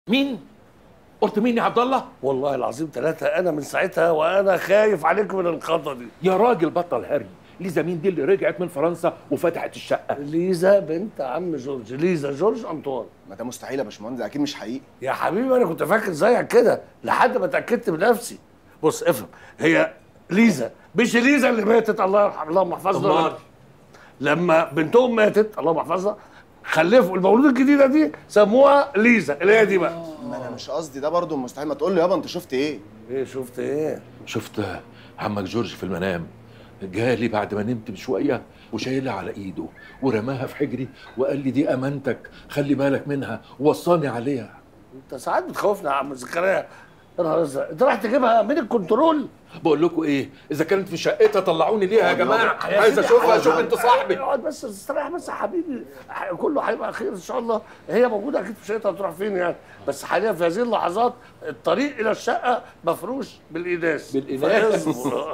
مين؟ قلت مين يا عبد الله؟ والله العظيم ثلاثة أنا من ساعتها وأنا خايف عليك من الخطة دي يا راجل بطل هري ليزا مين دي اللي رجعت من فرنسا وفتحت الشقة ليزا بنت عم جورج ليزا جورج أنطوان ما ده مستحيل يا باشمهندس اكيد مش حقيقي يا حبيبي أنا كنت فاكر زيك كده لحد ما اتأكدت بنفسي بص افهم هي ليزا مش ليزا اللي ماتت الله يرحم اللهم احفظها أمال؟ لما بنتهم ماتت اللهم احفظها خلفوا المولود الجديده دي سموها ليزا اللي هي دي بقى ما انا مش قصدي ده برضه مستحيل ما تقول لي يابا انت شفت ايه ايه شفت ايه شفت عمك جورج في المنام جالي بعد ما نمت بشوية وشايلها على ايده ورماها في حجري وقال لي دي امانتك خلي بالك منها ووصاني عليها انت ساعات بتخوفنا يا عم زكريا يا نهار ازرق انت رايح تجيبها من الكنترول بقول لكم ايه اذا كانت في شقتها طلعوني ليها يا جماعه يا عايز سيدي اشوفها حاضر. اشوف انت صاحبي اقعد بس استريح بس يا حبيبي ح- كله هيبقى خير ان شاء الله هي موجوده اكيد في شقتها هتروح فين يعني بس حاليا في هذه اللحظات الطريق الى الشقه مفروش بالايناس بالإيناس. فاصبر.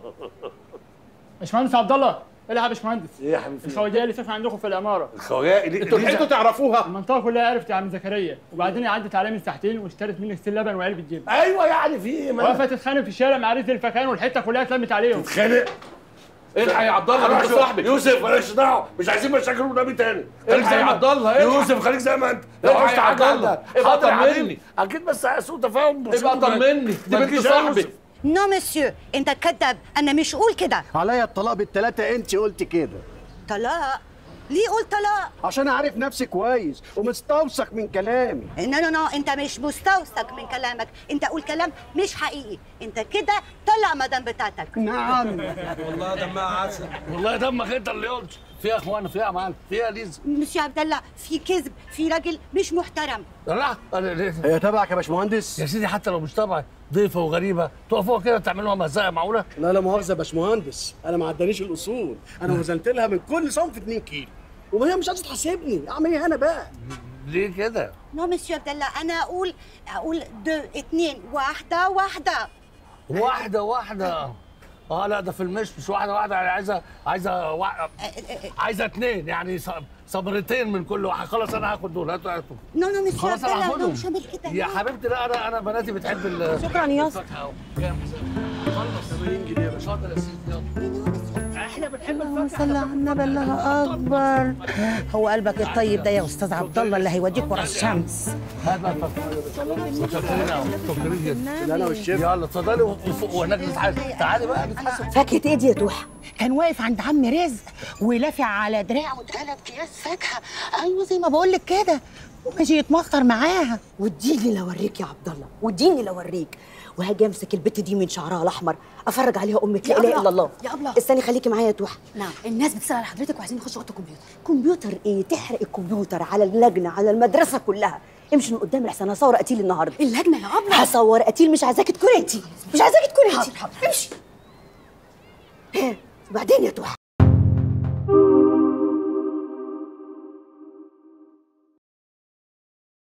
باشمهندس عبد الله العب يا باشمهندس ايه يا حبيبي الخواجه اللي ساكنه عندكم في العماره الخواجه دي انتوا ليزا- لحقتوا تعرفوها المنطقه كلها عرفت يا عم زكريا وبعدين عدت عليا من ساعتين واشترت مني كيسين لبن وعلبه جبن ايوه يعني في ايه ما وقفت تتخانق في الشارع مع ريت الفكان والحته كلها اتلمت عليهم تتخانق الحق يا عبد الله ده انت صاحبي يوسف مالكش دعوه مش عايزين مشاكل والنبي تاني الحق يا زي ما عبد الله، الحق. يوسف خليك زي ما انت لو الحق عاوزت يا عبد حاجه الله. عندك. ابقى حاضر يا طمني. حبيبي. اكيد بس سوء تفاهم بسيط ابقى وبعد- طمني دي ما بنت تجيش يا صاحبي يوسف. نو مسيو انت كذاب انا مش قول كده عليا الطلاق بالتلاتة انت قلت كده طلاق ليه قلت طلاق عشان عارف نفسي كويس ومستوثق من كلامي نو نو نو انت مش مستوثق من كلامك انت قول كلام مش حقيقي انت كده طلع مدام بتاعتك نعم والله دمك انت اللي قلت فيها يا اخوانا فيها يا معلم فيها يا ليزا مسيو عبد الله في كذب في راجل مش محترم لا انا ليه هي تبعك يا باشمهندس يا سيدي حتى لو مش تبعي ضيفه وغريبه تقفوا كده تعملوها مزايا معقوله لا لا مؤاخذة يا باشمهندس انا ما عدانيش الاصول انا وزنت لها من كل صنف 2 كيلو وهي مش عايزه تحاسبني اعمل ايه انا بقى ليه كده نو مسيو عبد الله انا اقول اقول دو اتنين واحده واحده واحده واحده اه لا ده في المش مش واحده واحده يعني عايزه عايزه وا... عايزه اتنين يعني ص- صبرتين من كل واحد خلاص انا هاخد دول هاتوا هاتوا نو نو مسيو خلاص عبد انا الله هاخدهم لو شامل كده يا لا. حبيبتي لا انا انا بناتي بتحب ال شكرا يا اسطى الفاكهه كام خلص 80 جنيه مش هقدر يا سيدي يلا احنا بنحب الفاكهه صلى على النبي الله اكبر هو قلبك الطيب ده يا استاذ عبد الله اللي هيوديك ورا الشمس هات بقى الفاكهه متشكرين قوي متشكرين جدا انا والشيف يلا اتفضلي وفوق وهناك نتحاسب تعالي بقى نتحاسب فاكهة ايه دي يا توحة؟ كان واقف عند عم رزق ولافع على دراعه وثلاث اكياس فاكهة ايوه زي ما بقول لك كده وماشي يتمخطر معاها واديني لو اوريك يا عبد الله واديني لو اوريك وهاجي امسك البت دي من شعرها الاحمر افرج عليها امك لا يا اله أبلة، الا الله يا أبلة. استني خليكي معايا يا توحه نعم الناس بتسال على حضرتك وعايزين يخشوا اوضه الكمبيوتر كمبيوتر ايه تحرق الكمبيوتر على اللجنه على المدرسه كلها امشي من قدام لحسن هصور قتيل النهارده اللجنه يا ابله هصور قتيل مش عايزاكي تكوني انت مش عايزاكي تكوني انت حاضر، حاضر. امشي ها، وبعدين يا توحه